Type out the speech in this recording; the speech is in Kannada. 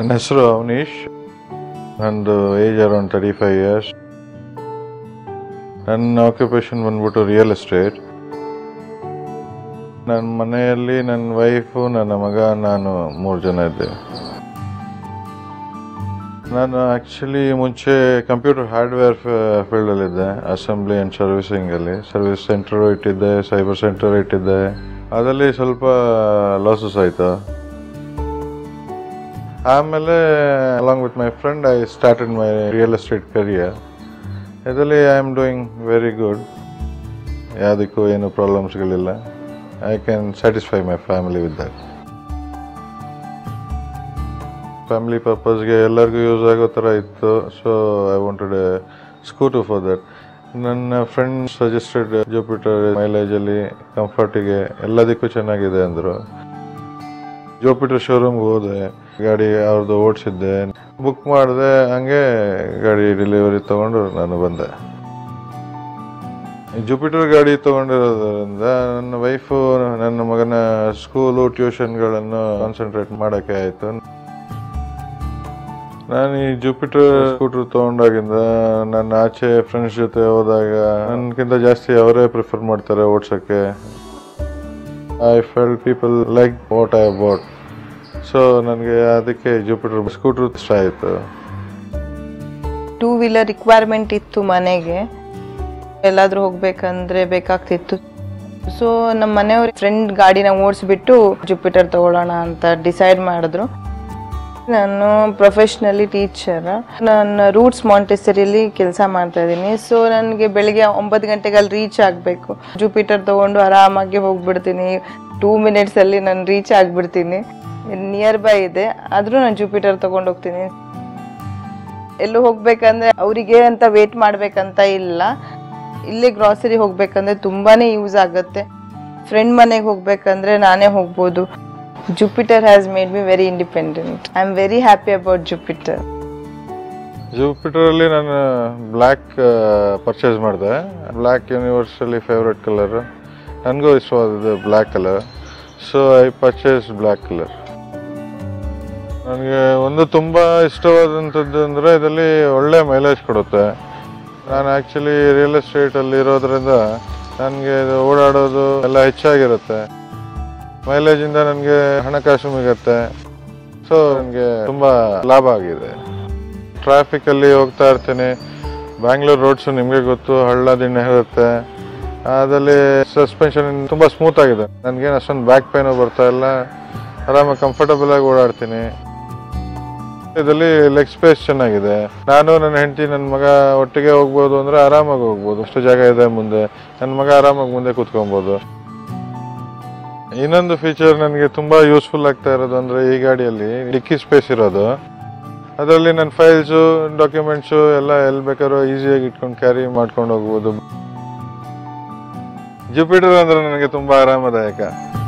ನನ್ನ ಹೆಸರು ಅವನೀಶ್ ನಂದು age around thirty five years ನನ್ನ ಆಕ್ಯುಪೇಷನ್ ಬಂದ್ಬಿಟ್ಟು ರಿಯಲ್ ಎಸ್ಟೇಟ್ ನನ್ನ ಮನೆಯಲ್ಲಿ ನನ್ನ ವೈಫು ನನ್ನ ಮಗ ನಾನು ಮೂರು ಜನ ಇದ್ದೇವೆ ನಾನು ಆ್ಯಕ್ಚುಲಿ ಮುಂಚೆ ಕಂಪ್ಯೂಟರ್ ಹಾರ್ಡ್ವೇರ್ ಫೀಲ್ಡಲ್ಲಿದ್ದೆ ಅಸೆಂಬ್ಲಿ ಆ್ಯಂಡ್ ಸರ್ವಿಸಿಂಗಲ್ಲಿ ಸರ್ವಿಸ್ ಸೆಂಟರ್ ಇಟ್ಟಿದ್ದೆ ಸೈಬರ್ ಸೆಂಟರ್ ಇಟ್ಟಿದ್ದೆ ಅದರಲ್ಲಿ ಸ್ವಲ್ಪ ಲಾಸಸ್ ಆಯಿತು ಆಮೇಲೆ along with my friend I started my real estate career ಇದರಲ್ಲಿ I am doing very good ಯಾವುದಕ್ಕೂ ಏನು ಪ್ರಾಬ್ಲಮ್ಸ್ಗಳಿಲ್ಲ I can satisfy my family with that family ಪರ್ಪಸ್ಗೆ ಎಲ್ಲರಿಗೂ ಯೂಸ್ ಆಗೋ ಥರ ಇತ್ತು so I wanted a scooter for that ನನ್ನ ಫ್ರೆಂಡ್ ಸಜೆಸ್ಟೆಡ್ ಜೂಪಿಟರ್ ಮೈಲೇಜಲ್ಲಿ ಕಂಫರ್ಟಿಗೆ ಎಲ್ಲದಕ್ಕೂ ಚೆನ್ನಾಗಿದೆ ಅಂದರು ಜೂಪಿಟರ್ ಶೋರೂಮ್ಗೆ ಹೋದೆ ಗಾಡಿ ಅವ್ರದ್ದು ಓಡಿಸಿದ್ದೆ ಬುಕ್ ಮಾಡಿದೆ ಹಂಗೆ ಗಾಡಿ ಡೆಲಿವರಿ ತೊಗೊಂಡು ನಾನು ಬಂದೆ ಜುಪಿಟರ್ ಗಾಡಿ ತೊಗೊಂಡಿರೋದ್ರಿಂದ ನನ್ನ ವೈಫು ನನ್ನ ಮಗನ ಸ್ಕೂಲು ಟ್ಯೂಷನ್ಗಳನ್ನು ಕಾನ್ಸಂಟ್ರೇಟ್ ಮಾಡೋಕ್ಕೆ ಆಯಿತು ನಾನು ಈ ಜುಪಿಟರ್ ಸ್ಕೂಟರ್ ತೊಗೊಂಡಾಗಿಂದ ನನ್ನ ಆಚೆ ಫ್ರೆಂಡ್ಸ್ ಜೊತೆ ಹೋದಾಗ ನನಗಿಂತ ಜಾಸ್ತಿ ಅವರೇ ಪ್ರಿಫರ್ ಮಾಡ್ತಾರೆ ಓಡ್ಸೋಕ್ಕೆ I fell people like what I bought so ನನಗೆ ಅದಕ್ಕೆ ಜುಪಿಟರ್ ಸ್ಕೂಟರ್ ಇಷ್ಟ ಆಯಿತು ಟೂ ವೀಲರ್ ರಿಕ್ವೈರ್ಮೆಂಟ್ ಇತ್ತು ಮನೆಗೆ ಎಲ್ಲಾದ್ರೂ ಹೋಗ್ಬೇಕಂದ್ರೆ ಬೇಕಾಗ್ತಿತ್ತು ಸೊ ನಮ್ಮ ಮನೆಯವ್ರ ಫ್ರೆಂಡ್ ಗಾಡಿನ ಓಡಿಸ್ಬಿಟ್ಟು ಜುಪಿಟರ್ ತಗೊಳ್ಳೋಣ ಅಂತ ಡಿಸೈಡ್ ಮಾಡಿದ್ರು ನಾನು ಪ್ರೊಫೆಷ್ನಲಿ ಟೀಚರ್ ನಾನು ರೂಟ್ಸ್ ಮಾಂಟೆಸರಿಯಲ್ಲಿ ಕೆಲಸ ಮಾಡ್ತಾ ಇದ್ದೀನಿ ಸೊ ನನಗೆ ಬೆಳಿಗ್ಗೆ ಒಂಬತ್ತು ಗಂಟೆಗೆ ಅಲ್ಲಿ ರೀಚ್ ಆಗಬೇಕು ಜುಪಿಟರ್ ತೊಗೊಂಡು ಆರಾಮಾಗಿ ಹೋಗ್ಬಿಡ್ತೀನಿ ಟೂ ಮಿನಿಟ್ಸಲ್ಲಿ ನಾನು ರೀಚ್ ಆಗಿಬಿಡ್ತೀನಿ ನಿಯರ್ ಬೈ ಇದೆ ಆದರೂ ನಾನು ಜುಪಿಟರ್ ತೊಗೊಂಡು ಹೋಗ್ತೀನಿ ಎಲ್ಲೂ ಹೋಗ್ಬೇಕಂದ್ರೆ ಅವರಿಗೆ ಅಂತ ವೇಟ್ ಮಾಡ್ಬೇಕಂತ ಇಲ್ಲ ಇಲ್ಲೇ ಗ್ರಾಸರಿ ಹೋಗ್ಬೇಕಂದ್ರೆ ತುಂಬಾನೇ ಯೂಸ್ ಆಗುತ್ತೆ ಫ್ರೆಂಡ್ ಮನೆಗೆ ಹೋಗ್ಬೇಕಂದ್ರೆ ನಾನೇ ಹೋಗ್ಬೋದು Jupiter has made me very independent I am very happy about Jupiter ಜೂಪಿಟರಲ್ಲಿ ನಾನು ಬ್ಲ್ಯಾಕ್ ಪರ್ಚೇಸ್ ಮಾಡಿದೆ ಬ್ಲ್ಯಾಕ್ ಯೂನಿವರ್ಸಲ್ಲಿ ಫೇವ್ರೆಟ್ ಕಲರ್ ನನಗೂ ಇಷ್ಟವಾದದ್ದು black colour so I purchase black colour ನನಗೆ ಒಂದು ತುಂಬ ಇಷ್ಟವಾದಂಥದ್ದು ಅಂದರೆ ಇದರಲ್ಲಿ ಒಳ್ಳೆ ಮೈಲೇಜ್ ಕೊಡುತ್ತೆ ನಾನು ಆ್ಯಕ್ಚುಲಿ ರಿಯಲ್ ಎಸ್ಟೇಟಲ್ಲಿ ಇರೋದ್ರಿಂದ ನನಗೆ ಇದು ಓಡಾಡೋದು ಎಲ್ಲ ಹೆಚ್ಚಾಗಿರುತ್ತೆ ಮೈಲೇಜಿಂದ ನನಗೆ ಹಣಕಾಸು ಸಿಗುತ್ತೆ ಸೊ ನನಗೆ ತುಂಬ ಲಾಭ ಆಗಿದೆ ಟ್ರಾಫಿಕಲ್ಲಿ ಹೋಗ್ತಾ ಇರ್ತೀನಿ ಬ್ಯಾಂಗ್ಳೂರ್ ರೋಡ್ಸು ನಿಮಗೆ ಗೊತ್ತು ಹಳ್ಳ ದಿಣ್ಣೆ ಇರುತ್ತೆ ಅದರಲ್ಲಿ ಸಸ್ಪೆನ್ಷನ್ ತುಂಬ ಸ್ಮೂತ್ ಆಗಿದೆ ನನಗೇನು ಅಷ್ಟೊಂದು ಬ್ಯಾಕ್ ಪೇನು ಬರ್ತಾ ಇಲ್ಲ ಆರಾಮಾಗಿ ಕಂಫರ್ಟಬಲ್ ಆಗಿ ಓಡಾಡ್ತೀನಿ ಇದರಲ್ಲಿ ಲೆಗ್ ಸ್ಪೇಸ್ ಚೆನ್ನಾಗಿದೆ ನಾನು ನನ್ನ ಹೆಂಡತಿ ನನ್ನ ಮಗ ಒಟ್ಟಿಗೆ ಹೋಗ್ಬೋದು ಅಂದರೆ ಆರಾಮಾಗಿ ಹೋಗ್ಬೋದು ಅಷ್ಟು ಜಾಗ ಇದೆ ಮುಂದೆ ನನ್ನ ಮಗ ಆರಾಮಾಗಿ ಮುಂದೆ ಕೂತ್ಕೊಬೋದು ಇನ್ನೊಂದು ಫೀಚರ್ ನನಗೆ ತುಂಬ ಯೂಸ್ಫುಲ್ ಆಗ್ತಾ ಇರೋದು ಅಂದರೆ ಈ ಗಾಡಿಯಲ್ಲಿ ಡಿಕ್ಕಿ ಸ್ಪೇಸ್ ಇರೋದು ಅದರಲ್ಲಿ ನನ್ನ ಫೈಲ್ಸು ಡಾಕ್ಯುಮೆಂಟ್ಸು ಎಲ್ಲ ಎಲ್ಲಿ ಬೇಕಾದ್ರೂ ಈಸಿಯಾಗಿ ಇಟ್ಕೊಂಡು ಕ್ಯಾರಿ ಮಾಡ್ಕೊಂಡು ಹೋಗ್ಬೋದು ಜುಪಿಟರ್ ಅಂದರೆ ನನಗೆ ತುಂಬ ಆರಾಮದಾಯಕ